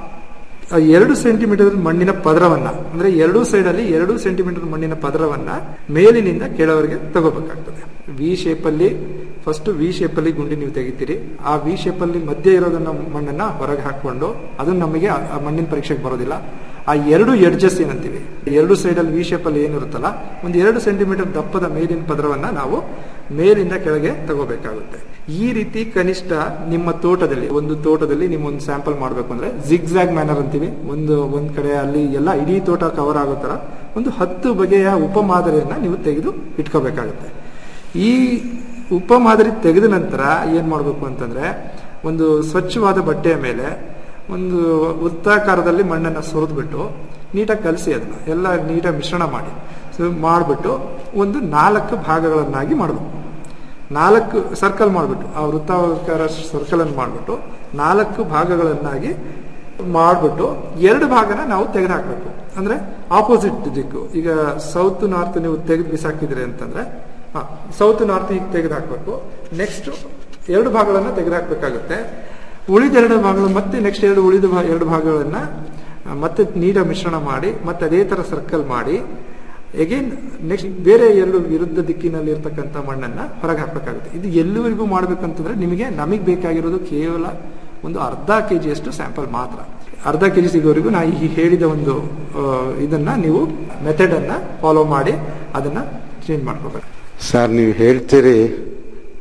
ಎರಡು ಸೆಂಟಿಮೀಟರ್ ಮಣ್ಣಿನ ಪದರವನ್ನ ಅಂದ್ರೆ ಎರಡು ಸೈಡ್ ಅಲ್ಲಿ ಎರಡು ಸೆಂಟಿಮೀಟರ್ ಮಣ್ಣಿನ ಪದರವನ್ನ ಮೇಲಿನಿಂದ ಕೆಳವರೆಗೆ ತಗೋಬೇಕಾಗ್ತದೆ ವಿ ಶೇಪ್ ಅಲ್ಲಿ ಫಸ್ಟ್ ವಿ ಶೇಪ್ ಅಲ್ಲಿ ಗುಂಡಿ ನೀವು ತೆಗಿತೀರಿ ಆ ವಿ ಶೇಪ್ ಅಲ್ಲಿ ಮಧ್ಯ ಇರೋದನ್ನ ಮಣ್ಣನ್ನ ಹೊರಗೆ ಹಾಕೊಂಡು ಅದು ನಮಗೆ ಆ ಮಣ್ಣಿನ ಪರೀಕ್ಷೆಗೆ ಬರೋದಿಲ್ಲ ಆ ಎರಡು ಎಡ್ಜಸ್ ಏನಂತೀವಿ ಎರಡು ಸೈಡ್ ಅಲ್ಲಿ ವಿ ಶೇಪ್ ಅಲ್ಲಿ ಏನಿರುತ್ತಲ್ಲ ಒಂದು ಎರಡು ಸೆಂಟಿಮೀಟರ್ ದಪ್ಪದ ಮೇಲಿನ ಪದರವನ್ನ ನಾವು ಮೇಲಿಂದ ಕೆಳಗೆ ತಗೋಬೇಕಾಗುತ್ತೆ ಈ ರೀತಿ ಕನಿಷ್ಠ ನಿಮ್ಮ ತೋಟದಲ್ಲಿ ಒಂದು ತೋಟದಲ್ಲಿ ನೀವು ಒಂದು ಸ್ಯಾಂಪಲ್ ಮಾಡಬೇಕು ಅಂದ್ರೆ ಜಿಗ್ಜಾಗ್ ಮ್ಯಾನರ್ ಅಂತೀವಿ ಒಂದು ಒಂದ್ ಕಡೆ ಅಲ್ಲಿ ಎಲ್ಲ ಇಡೀ ತೋಟ ಕವರ್ ಆಗೋ ತರ ಒಂದು ಹತ್ತು ಬಗೆಯ ಉಪಮಾದರಿಯನ್ನ ನೀವು ತೆಗೆದು ಇಟ್ಕೋಬೇಕಾಗುತ್ತೆ ಈ ಉಪಮಾದರಿ ತೆಗೆದ ನಂತರ ಏನ್ ಮಾಡಬೇಕು ಅಂತಂದ್ರೆ ಒಂದು ಸ್ವಚ್ಛವಾದ ಬಟ್ಟೆಯ ಮೇಲೆ ಒಂದು ವೃತ್ತಾಕಾರದಲ್ಲಿ ಮಣ್ಣನ್ನು ಸುರಿದ್ಬಿಟ್ಟು ನೀಟಾಗಿ ಕಲಸಿ ಅದನ್ನ ಎಲ್ಲ ನೀಟಾಗಿ ಮಿಶ್ರಣ ಮಾಡಿ ಸೊ ಮಾಡಿಬಿಟ್ಟು ಒಂದು ನಾಲ್ಕು ಭಾಗಗಳನ್ನಾಗಿ ಮಾಡಬೇಕು ನಾಲ್ಕು ಸರ್ಕಲ್ ಮಾಡಿಬಿಟ್ಟು ಆ ವೃತ್ತಾಕಾರ ಸರ್ಕಲ್ ಅನ್ನು ಮಾಡಿಬಿಟ್ಟು ನಾಲ್ಕು ಭಾಗಗಳನ್ನಾಗಿ ಮಾಡಿಬಿಟ್ಟು ಎರಡು ಭಾಗನ ನಾವು ತೆಗೆದು ಹಾಕಬೇಕು ಅಂದ್ರೆ ಆಪೋಸಿಟ್ ದಿಕ್ಕು ಈಗ ಸೌತ್ ನಾರ್ತ್ ನೀವು ತೆಗೆದು ಬಿಸಾಕಿದ್ರಿ ಅಂತಂದ್ರೆ ಹಾ ಸೌತ್ ನಾರ್ತ್ ಈಗ ತೆಗೆದು ಹಾಕಬೇಕು ನೆಕ್ಸ್ಟ್ ಎರಡು ಭಾಗಗಳನ್ನ ತೆಗೆದು ಹಾಕಬೇಕಾಗುತ್ತೆ ಉಳಿದ ಎರಡು ಭಾಗಗಳು ಮತ್ತೆ ನೆಕ್ಸ್ಟ್ ಎರಡು ಉಳಿದ ಎರಡು ಭಾಗಗಳನ್ನ ಮತ್ತೆ ನೀಟಾಗಿ ಮಿಶ್ರಣ ಮಾಡಿ ಮತ್ತೆ ಅದೇ ತರ ಸರ್ಕಲ್ ಮಾಡಿ ಎಗೇನ್ ನೆಕ್ಸ್ಟ್ ಬೇರೆ ಎರಡು ವಿರುದ್ಧ ದಿಕ್ಕಿನಲ್ಲಿ ಇರ್ತಕ್ಕಂಥ ಮಣ್ಣನ್ನ ಹೊರಗೆ ಹಾಕಬೇಕಾಗುತ್ತೆ ಇದು ಎಲ್ಲಿವರೆಗೂ ಮಾಡ್ಬೇಕಂತಂದ್ರೆ ನಿಮಗೆ ನಮಗೆ ಬೇಕಾಗಿರೋದು ಕೇವಲ ಒಂದು ಅರ್ಧ ಕೆ ಜಿಯಷ್ಟು ಸ್ಯಾಂಪಲ್ ಮಾತ್ರ ಅರ್ಧ ಕೆ ಜಿ ಸಿಗೋವರೆಗೂ ನಾ ಈ ಹೇಳಿದ ಒಂದು ಇದನ್ನ ನೀವು ಮೆಥಡ್ ಅನ್ನ ಫಾಲೋ ಮಾಡಿ ಅದನ್ನ ಚೇಂಜ್ ಮಾಡ್ಕೋಬೇಕು ಸರ್ ನೀವು ಹೇಳ್ತೀರಿ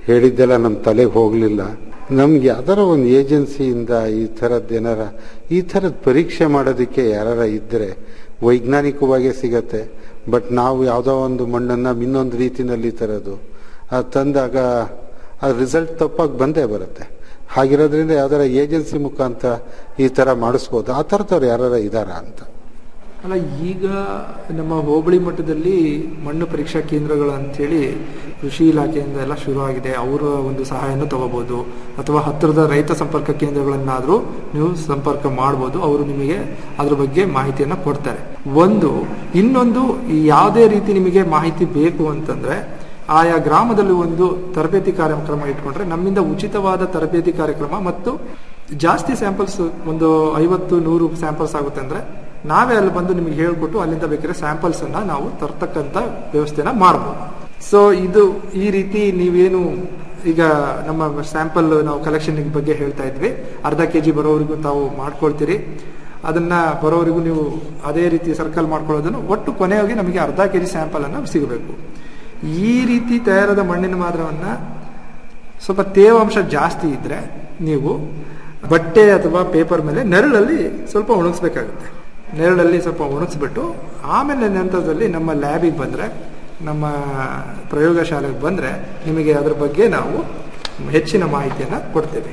ಹೇಳಿದ್ದೆಲ್ಲ ನಮ್ಮ ತಲೆಗೆ ಹೋಗಲಿಲ್ಲ ನಮ್ಗೆ ಯಾವ್ದಾರ ಒಂದು ಏಜೆನ್ಸಿಯಿಂದ ಈ ಥರದ್ದೇನಾರ ಈ ಥರದ ಪರೀಕ್ಷೆ ಮಾಡೋದಕ್ಕೆ ಯಾರಾರ ಇದ್ದರೆ ವೈಜ್ಞಾನಿಕವಾಗೇ ಸಿಗತ್ತೆ ಬಟ್ ನಾವು ಯಾವುದೋ ಒಂದು ಮಣ್ಣನ್ನು ಇನ್ನೊಂದು ರೀತಿನಲ್ಲಿ ತರೋದು ಅದು ತಂದಾಗ ಆ ರಿಸಲ್ಟ್ ತಪ್ಪಾಗಿ ಬಂದೇ ಬರುತ್ತೆ ಹಾಗಿರೋದ್ರಿಂದ ಯಾವ್ದಾರ ಏಜೆನ್ಸಿ ಮುಖಾಂತರ ಈ ಥರ ಮಾಡಿಸ್ಬೋದು ಆ ಥರದವ್ರು ಯಾರು ಇದ್ದಾರಾ ಅಂತ ಅಲ್ಲ ಈಗ ನಮ್ಮ ಹೋಬಳಿ ಮಟ್ಟದಲ್ಲಿ ಮಣ್ಣು ಪರೀಕ್ಷಾ ಕೇಂದ್ರಗಳು ಅಂತೇಳಿ ಕೃಷಿ ಇಲಾಖೆಯಿಂದ ಎಲ್ಲ ಶುರುವಾಗಿದೆ ಅವರ ಒಂದು ಸಹಾಯನೂ ತಗೋಬಹುದು ಅಥವಾ ಹತ್ತಿರದ ರೈತ ಸಂಪರ್ಕ ಕೇಂದ್ರಗಳನ್ನಾದರೂ ನೀವು ಸಂಪರ್ಕ ಮಾಡ್ಬೋದು ಅವರು ನಿಮಗೆ ಅದ್ರ ಬಗ್ಗೆ ಮಾಹಿತಿಯನ್ನು ಕೊಡ್ತಾರೆ ಒಂದು ಇನ್ನೊಂದು ಯಾವುದೇ ರೀತಿ ನಿಮಗೆ ಮಾಹಿತಿ ಬೇಕು ಅಂತಂದ್ರೆ ಆಯಾ ಗ್ರಾಮದಲ್ಲಿ ಒಂದು ತರಬೇತಿ ಕಾರ್ಯಕ್ರಮ ಇಟ್ಕೊಂಡ್ರೆ ನಮ್ಮಿಂದ ಉಚಿತವಾದ ತರಬೇತಿ ಕಾರ್ಯಕ್ರಮ ಮತ್ತು ಜಾಸ್ತಿ ಸ್ಯಾಂಪಲ್ಸ್ ಒಂದು ಐವತ್ತು ನೂರು ಸ್ಯಾಂಪಲ್ಸ್ ಆಗುತ್ತೆ ಅಂದ್ರೆ ನಾವೇ ಅಲ್ಲಿ ಬಂದು ನಿಮಗೆ ಹೇಳ್ಕೊಟ್ಟು ಅಲ್ಲಿಂದ ಬೇಕಾದ್ರೆ ಸ್ಯಾಂಪಲ್ಸ್ ಅನ್ನ ನಾವು ತರ್ತಕ್ಕಂತ ವ್ಯವಸ್ಥೆನ ಮಾಡ್ಬೋದು ಸೊ ಇದು ಈ ರೀತಿ ನೀವೇನು ಈಗ ನಮ್ಮ ಸ್ಯಾಂಪಲ್ ನಾವು ಕಲೆಕ್ಷನ್ ಬಗ್ಗೆ ಹೇಳ್ತಾ ಇದ್ವಿ ಅರ್ಧ ಕೆ ಜಿ ಬರೋವರೆಗೂ ತಾವು ಮಾಡ್ಕೊಳ್ತೀರಿ ಅದನ್ನ ಬರೋವರೆಗೂ ನೀವು ಅದೇ ರೀತಿ ಸರ್ಕಲ್ ಮಾಡ್ಕೊಳ್ಳೋದನ್ನು ಒಟ್ಟು ಕೊನೆಯಾಗಿ ನಮಗೆ ಅರ್ಧ ಕೆ ಜಿ ಸ್ಯಾಂಪಲ್ ಅನ್ನ ಸಿಗಬೇಕು ಈ ರೀತಿ ತಯಾರಾದ ಮಣ್ಣಿನ ಮಾದರವನ್ನ ಸ್ವಲ್ಪ ತೇವಾಂಶ ಜಾಸ್ತಿ ಇದ್ರೆ ನೀವು ಬಟ್ಟೆ ಅಥವಾ ಪೇಪರ್ ಮೇಲೆ ನೆರಳಲ್ಲಿ ಸ್ವಲ್ಪ ಒಣಗಿಸ್ಬೇಕಾಗುತ್ತೆ ನೆರಳಲ್ಲಿ ಸ್ವಲ್ಪ ಒಣಗಿಸ್ಬಿಟ್ಟು ಆಮೇಲೆ ನಂತರದಲ್ಲಿ ನಮ್ಮ ಲ್ಯಾಬಿಗೆ ಬಂದರೆ ನಮ್ಮ ಪ್ರಯೋಗಶಾಲೆಗೆ ಬಂದರೆ ನಿಮಗೆ ಅದರ ಬಗ್ಗೆ ನಾವು ಹೆಚ್ಚಿನ ಮಾಹಿತಿಯನ್ನು ಕೊಡ್ತೇವೆ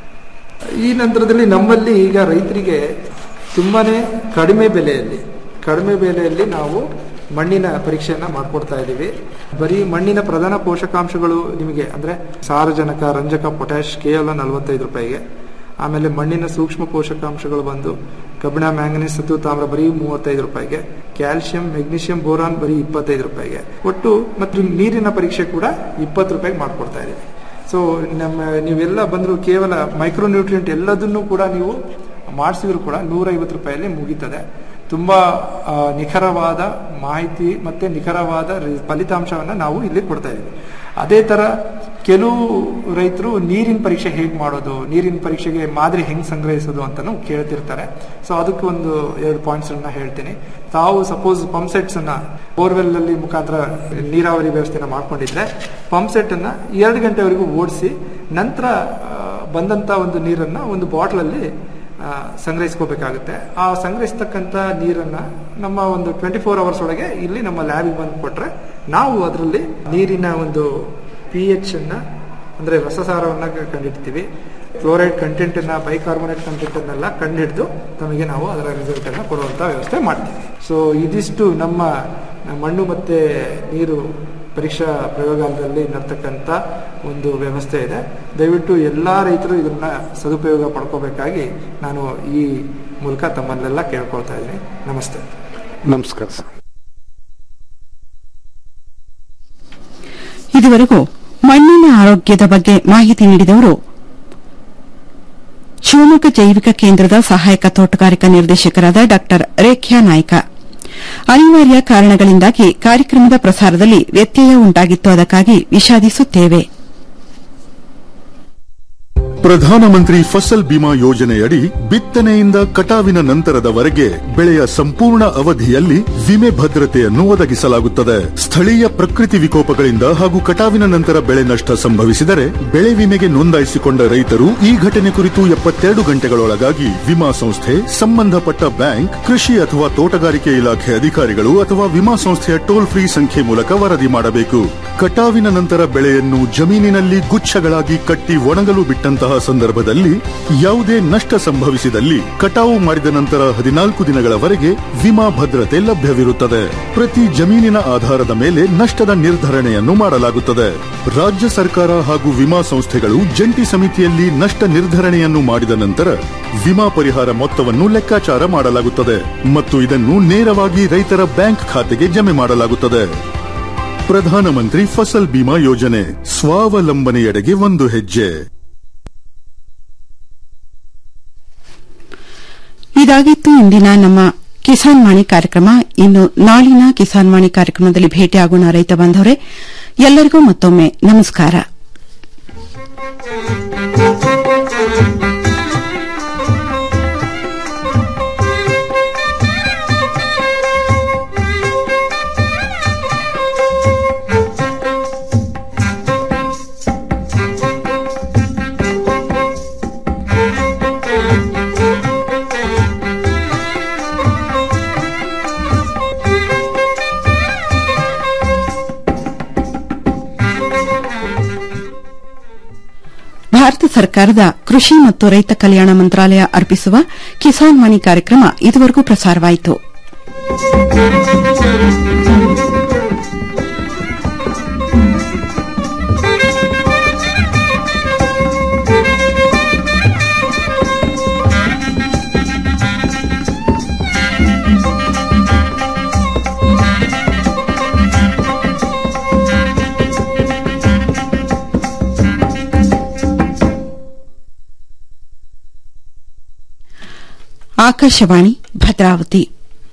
ಈ ನಂತರದಲ್ಲಿ ನಮ್ಮಲ್ಲಿ ಈಗ ರೈತರಿಗೆ ತುಂಬಾನೇ ಕಡಿಮೆ ಬೆಲೆಯಲ್ಲಿ ಕಡಿಮೆ ಬೆಲೆಯಲ್ಲಿ ನಾವು ಮಣ್ಣಿನ ಪರೀಕ್ಷೆಯನ್ನ ಮಾಡ್ಕೊಡ್ತಾ ಇದ್ದೀವಿ ಬರೀ ಮಣ್ಣಿನ ಪ್ರಧಾನ ಪೋಷಕಾಂಶಗಳು ನಿಮಗೆ ಅಂದ್ರೆ ಸಾರಜನಕ ರಂಜಕ ಪೊಟ್ಯಾಶ್ ಕೇವಲ ನಲವತ್ತೈದು ರೂಪಾಯಿಗೆ ಆಮೇಲೆ ಮಣ್ಣಿನ ಸೂಕ್ಷ್ಮ ಪೋಷಕಾಂಶಗಳು ಬಂದು ಕಬ್ಬಿಣ ಮ್ಯಾಂಗನೀಸ್ ಸತು ತಾಮ್ರ ಬರೀ ಮೂವತ್ತೈದು ರೂಪಾಯಿಗೆ ಕ್ಯಾಲ್ಸಿಯಂ ಮೆಗ್ನೀಷಿಯಂ ಬೋರಾನ್ ಬರೀ ಇಪ್ಪತ್ತೈದು ರೂಪಾಯಿಗೆ ಒಟ್ಟು ಮತ್ತು ನೀರಿನ ಪರೀಕ್ಷೆ ಕೂಡ ಇಪ್ಪತ್ತು ರೂಪಾಯಿಗೆ ಮಾಡ್ಕೊಡ್ತಾ ಇದ್ದೀವಿ ಸೊ ನಮ್ಮ ನೀವೆಲ್ಲ ಬಂದರೂ ಕೇವಲ ಮೈಕ್ರೋನ್ಯೂಟ್ರಿಯೆಂಟ್ ಎಲ್ಲದನ್ನೂ ಕೂಡ ನೀವು ಮಾಡಿಸಿದ್ರು ಕೂಡ ನೂರೈವತ್ತು ರೂಪಾಯಲ್ಲಿ ಮುಗೀತದೆ ತುಂಬಾ ಆ, ನಿಖರವಾದ ಮಾಹಿತಿ ಮತ್ತೆ ನಿಖರವಾದ ರಿ- ಫಲಿತಾಂಶವನ್ನ ನಾವು ಇಲ್ಲಿ ಕೊಡ್ತಾ ಇದ್ದೀವಿ ಅದೇ ತರ ಕೆಲವು ರೈತರು ನೀರಿನ ಪರೀಕ್ಷೆ ಹೇಗೆ ಮಾಡೋದು ನೀರಿನ ಪರೀಕ್ಷೆಗೆ ಮಾದರಿ ಹೆಂಗ್ ಸಂಗ್ರಹಿಸೋದು ಅಂತಾನು ಕೇಳ್ತಿರ್ತಾರೆ ಸೊ ಅದಕ್ಕೆ ಒಂದು ಎರಡು ಪಾಯಿಂಟ್ಸ್ ಅನ್ನ ಹೇಳ್ತೀನಿ ತಾವು ಸಪೋಸ್ ಪಂಪ್ ಸೆಟ್ಸ್ ಅನ್ನ ಬೋರ್ವೆಲ್ ಅಲ್ಲಿ ಮುಖಾಂತರ ನೀರಾವರಿ ವ್ಯವಸ್ಥೆನ ಮಾಡ್ಕೊಂಡಿದ್ರೆ ಪಂಪ್ ಸೆಟ್ ಅನ್ನ ಎರಡು ಗಂಟೆವರೆಗೂ ಓಡಿಸಿ ನಂತರ ಆ, ಬಂದಂತ ಒಂದು ನೀರನ್ನ ಒಂದು ಬಾಟ್ಲಲ್ಲಿ ಆ, ಸಂಗ್ರಹಿಸ್ಕೋಬೇಕಾಗುತ್ತೆ ಆ ಸಂಗ್ರಹಿಸ್ತಕ್ಕಂಥ ನೀರನ್ನ ನಮ್ಮ ಒಂದು ಟ್ವೆಂಟಿ ಫೋರ್ ಅವರ್ಸ್ ಒಳಗೆ ಇಲ್ಲಿ ನಮ್ಮ ಲ್ಯಾಬಿಗೆ ಬಂದು ಕೊಟ್ರೆ ನಾವು ಅದರಲ್ಲಿ ನೀರಿನ ಒಂದು ಪಿ ಎಚ್ ಅನ್ನ ಅಂದ್ರೆ ರಸಸಾರವನ್ನ ಕಂಡಿಡ್ತೀವಿ ಫ್ಲೋರೈಡ್ ಕಂಟೆಂಟ್ ಅನ್ನ ಬೈಕಾರ್ಬೊನೇಟ್ ಕಂಟೆಂಟ್ ಅನ್ನೆಲ್ಲ ಕಂಡಿಡಿದು ನಮಗೆ ನಾವು ಅದರ ರಿಸಲ್ಟ್ ಅನ್ನ ಕೊಡುವಂತ ವ್ಯವಸ್ಥೆ ಮಾಡ್ತೀವಿ ಸೊ ಇದಿಷ್ಟು ನಮ್ಮ ಮಣ್ಣು ಮತ್ತೆ ನೀರು ಪರೀಕ್ಷಾ ಪ್ರಯೋಗಾಲಯದಲ್ಲಿ ನಡ್ತಕ್ಕಂಥ ಒಂದು ವ್ಯವಸ್ಥೆ ಇದೆ ದಯವಿಟ್ಟು ಎಲ್ಲಾ ರೈತರು ಇದನ್ನ ಸದುಪಯೋಗ ಪಡ್ಕೋಬೇಕಾಗಿ ನಾನು ಈ ಮೂಲಕ ತಮ್ಮಲ್ಲೆಲ್ಲ ಕೇಳ್ಕೊಳ್ತಾ ಇದ್ದೀನಿ ನಮಸ್ತೆ ನಮಸ್ಕಾರ ಸರ್ ಇದುವರೆಗೂ ಮಣ್ಣಿನ ಆರೋಗ್ಯದ ಬಗ್ಗೆ ಮಾಹಿತಿ ನೀಡಿದವರು ಶಿವಮೊಗ್ಗ ಜೈವಿಕ ಕೇಂದ್ರದ ಸಹಾಯಕ ತೋಟಗಾರಿಕಾ ನಿರ್ದೇಶಕರಾದ ಡಾ ರೇಖ್ಯಾ ನಾಯ್ಕ ಅನಿವಾರ್ಯ ಕಾರಣಗಳಿಂದಾಗಿ ಕಾರ್ಯಕ್ರಮದ ಪ್ರಸಾರದಲ್ಲಿ ವ್ಯತ್ಯಯ ಉಂಟಾಗಿತ್ತು ಅದಕ್ಕಾಗಿ ವಿಷಾದಿಸುತ್ತೇವೆ ಪ್ರಧಾನಮಂತ್ರಿ ಫಸಲ್ ಬಿಮಾ ಯೋಜನೆಯಡಿ ಬಿತ್ತನೆಯಿಂದ ಕಟಾವಿನ ನಂತರದವರೆಗೆ ಬೆಳೆಯ ಸಂಪೂರ್ಣ ಅವಧಿಯಲ್ಲಿ ವಿಮೆ ಭದ್ರತೆಯನ್ನು ಒದಗಿಸಲಾಗುತ್ತದೆ ಸ್ಥಳೀಯ ಪ್ರಕೃತಿ ವಿಕೋಪಗಳಿಂದ ಹಾಗೂ ಕಟಾವಿನ ನಂತರ ಬೆಳೆ ನಷ್ಟ ಸಂಭವಿಸಿದರೆ ಬೆಳೆ ವಿಮೆಗೆ ನೋಂದಾಯಿಸಿಕೊಂಡ ರೈತರು ಈ ಘಟನೆ ಕುರಿತು ಎಪ್ಪತ್ತೆರಡು ಗಂಟೆಗಳೊಳಗಾಗಿ ವಿಮಾ ಸಂಸ್ಥೆ ಸಂಬಂಧಪಟ್ಟ ಬ್ಯಾಂಕ್ ಕೃಷಿ ಅಥವಾ ತೋಟಗಾರಿಕೆ ಇಲಾಖೆ ಅಧಿಕಾರಿಗಳು ಅಥವಾ ವಿಮಾ ಸಂಸ್ಥೆಯ ಟೋಲ್ ಫ್ರೀ ಸಂಖ್ಯೆ ಮೂಲಕ ವರದಿ ಮಾಡಬೇಕು ಕಟಾವಿನ ನಂತರ ಬೆಳೆಯನ್ನು ಜಮೀನಿನಲ್ಲಿ ಗುಚ್ಛಗಳಾಗಿ ಕಟ್ಟಿ ಒಣಗಲು ಬಿಟ್ಟಂತಹ ಸಂದರ್ಭದಲ್ಲಿ ಯಾವುದೇ ನಷ್ಟ ಸಂಭವಿಸಿದಲ್ಲಿ ಕಟಾವು ಮಾಡಿದ ನಂತರ ಹದಿನಾಲ್ಕು ದಿನಗಳವರೆಗೆ ವಿಮಾ ಭದ್ರತೆ ಲಭ್ಯವಿರುತ್ತದೆ ಪ್ರತಿ ಜಮೀನಿನ ಆಧಾರದ ಮೇಲೆ ನಷ್ಟದ ನಿರ್ಧರಣೆಯನ್ನು ಮಾಡಲಾಗುತ್ತದೆ ರಾಜ್ಯ ಸರ್ಕಾರ ಹಾಗೂ ವಿಮಾ ಸಂಸ್ಥೆಗಳು ಜಂಟಿ ಸಮಿತಿಯಲ್ಲಿ ನಷ್ಟ ನಿರ್ಧರಣೆಯನ್ನು ಮಾಡಿದ ನಂತರ ವಿಮಾ ಪರಿಹಾರ ಮೊತ್ತವನ್ನು ಲೆಕ್ಕಾಚಾರ ಮಾಡಲಾಗುತ್ತದೆ ಮತ್ತು ಇದನ್ನು ನೇರವಾಗಿ ರೈತರ ಬ್ಯಾಂಕ್ ಖಾತೆಗೆ ಜಮೆ ಮಾಡಲಾಗುತ್ತದೆ ಪ್ರಧಾನಮಂತ್ರಿ ಫಸಲ್ ಬಿಮಾ ಯೋಜನೆ ಸ್ವಾವಲಂಬನೆಯೆಡೆಗೆ ಒಂದು ಹೆಜ್ಜೆ ಇದಾಗಿತ್ತು ಇಂದಿನ ನಮ್ಮ ಕಿಸಾನ್ ವಾಣಿ ಕಾರ್ಯಕ್ರಮ ಇನ್ನು ನಾಳಿನ ಕಿಸಾನ್ ವಾಣಿ ಕಾರ್ಯಕ್ರಮದಲ್ಲಿ ಭೇಟಿಯಾಗೋಣ ರೈತ ಬಾಂಧವರೇ ಎಲ್ಲರಿಗೂ ಮತ್ತೊಮ್ಮೆ ನಮಸ್ಕಾರ ಸರ್ಕಾರದ ಕೃಷಿ ಮತ್ತು ರೈತ ಕಲ್ಯಾಣ ಮಂತ್ರಾಲಯ ಅರ್ಪಿಸುವ ಕಿಸಾನ್ ವಾಣಿ ಕಾರ್ಯಕ್ರಮ ಇದುವರೆಗೂ ಪ್ರಸಾರವಾಯಿತು ಆಕಾಶವಾಣಿ ಭದ್ರಾವತಿ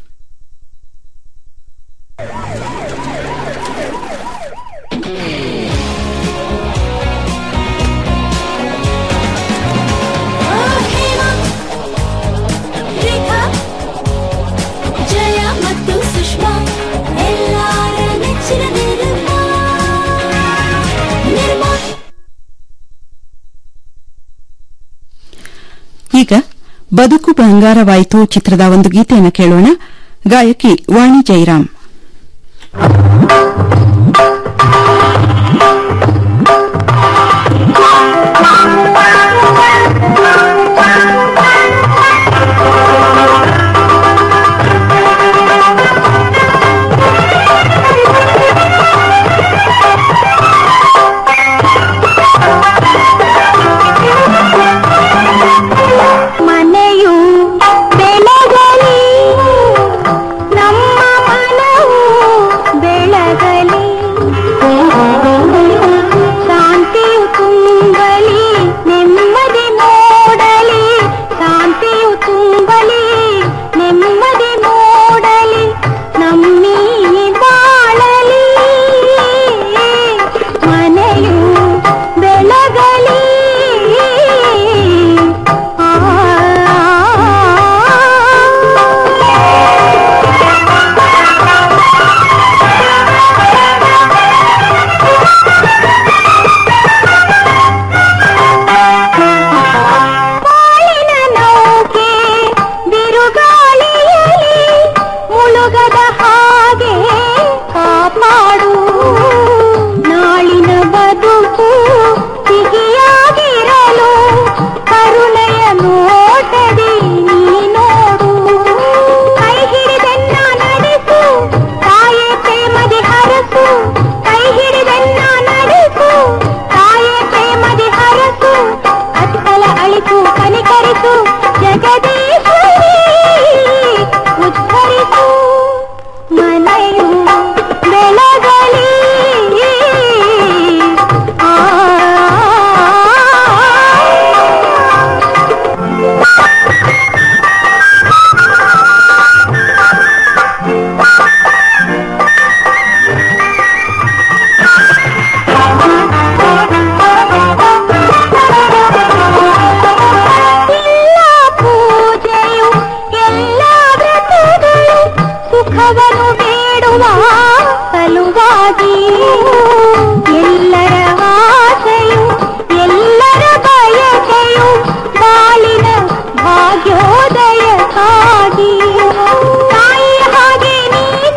ರೇಖಾ ಜಯ ಮತ್ತು ಸುಷ್ಮಾ ಎಲ್ಲಾರ ನೆಚ್ಚಿನ ನಿರ್ಮಾ ನಿರ್ಮಾ ಈಗ ಬದುಕು ಬಂಗಾರವಾಯಿತು ಚಿತ್ರದ ಒಂದು ಗೀತೆಯನ್ನು ಕೇಳೋಣ ಗಾಯಕಿ ವಾಣಿ ಜೈರಾಮ್